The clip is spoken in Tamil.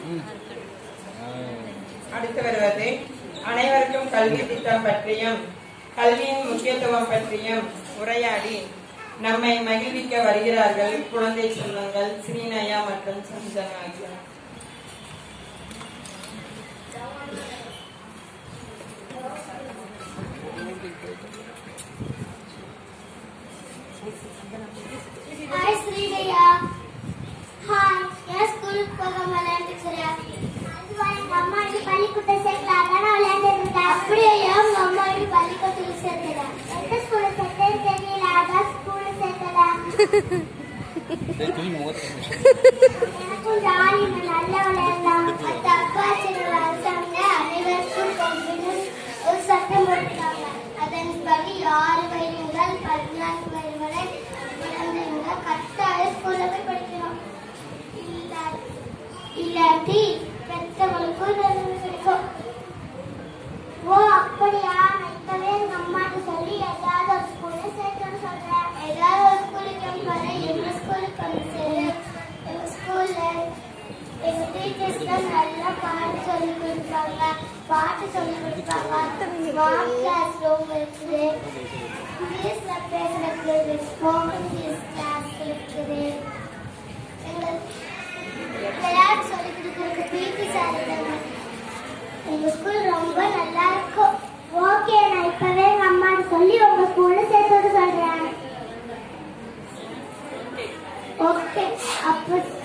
அடுத்து வருவது அனைவருக்கும் கல்வி திட்டம் பற்றியும் கல்வியின் முக்கியத்துவம் பற்றியும் உரையாடி நம்மை மகிழ்விக்க வருகிறார்கள் குழந்தை செல்வங்கள் ஸ்ரீநயா மற்றும் சஞ்சனா ஆகியோர் ஹாய் ஸ்ரீதையா ஹாய் என் ஸ்கூலுக்கு போகாம விளையாண்டுட்டு எங்க அம்மா இன்னைக்கு பள்ளிக்கூட்டம் சேர்க்கலாம் அதான் விளையாண்டுட்டு இருக்கேன் அப்படியே உங்க அம்மா இன்னைக்கு பள்ளிக்கூடத்துக்கு சேர்த்துடா எந்த ஸ்கூல்ல சேர்த்தேன்னு தெரியல அதான் ஸ்கூல்ல சேர்த்தடா எனக்கும் ஜாலி நல்லா விளையாடலாம் தப்பா சில வருஷங்க அனைவருக்கும் கல்வின்னு ஒரு சட்டம் போட்டுருக்காங்க அதன்படி ஆறு வயது முதல் பதினான்கு வயது வரை குழந்தைங்க கட்டாயம் ஸ்கூல்ல போய் படிக்கணும் இல்லா- இல்லாட்டி பெற்றவங்களுக்கும் நன்மை கிடைக்கும் ஓ அப்படியா நான் இப்பவே எங்க அம்மாட்ட சொல்லி ஏதாவது ஒரு ஸ்கூல்ல சேர்க்கணும்னு சொல்றேன் ஏதாவது ஒரு ஸ்கூலுக்கு போற எங்க ஸ்கூலுக்கு வந்து சேரு எங்க ஸ்கூல்ல எங்க டீச்சர்ஸ் தான் நல்லா பாட்டு சொல்லி கொடுப்பாங்க பாட்டு சொல்லி கொடுப்பாங்க ஸ்மார்ட் கிளாஸ் ரூம் இருக்குது இங்கிலீஷ்ல பேசுறதுக்கு ஸ்போக்கன் இங்கிலீஷ் கிளாஸ் இருக்குது எங்களுக்கு விளையாட்டு சொல்லி கொடுக்கறதுக்கு பிடி சார் இருக்காங்க உங்க ஸ்கூல் ரொம்ப நல்லா இருக்கும் ஓகே நான் இப்பவே எங்க அம்மா சொல்லி உங்க ஸ்கூல்ல சேர்த்து சொல்றேன் ஓகே அப்ப